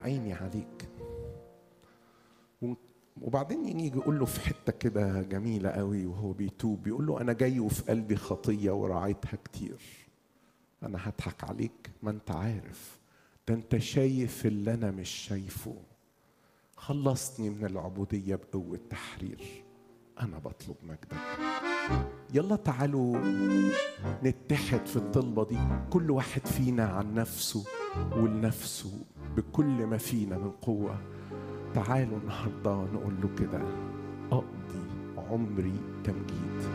عيني عليك و- وبعدين يجي يقول له في حته كده جميله قوي وهو بيتوب بيقول له انا جاي وفي قلبي خطيه وراعيتها كتير انا هضحك عليك ما انت عارف ده انت شايف اللي انا مش شايفه خلصني من العبوديه بقوه تحرير انا بطلب مجدك يلا تعالوا نتحد في الطلبة دي كل واحد فينا عن نفسه ولنفسه بكل ما فينا من قوة تعالوا النهاردة نقول له كده أقضي عمري تمجيد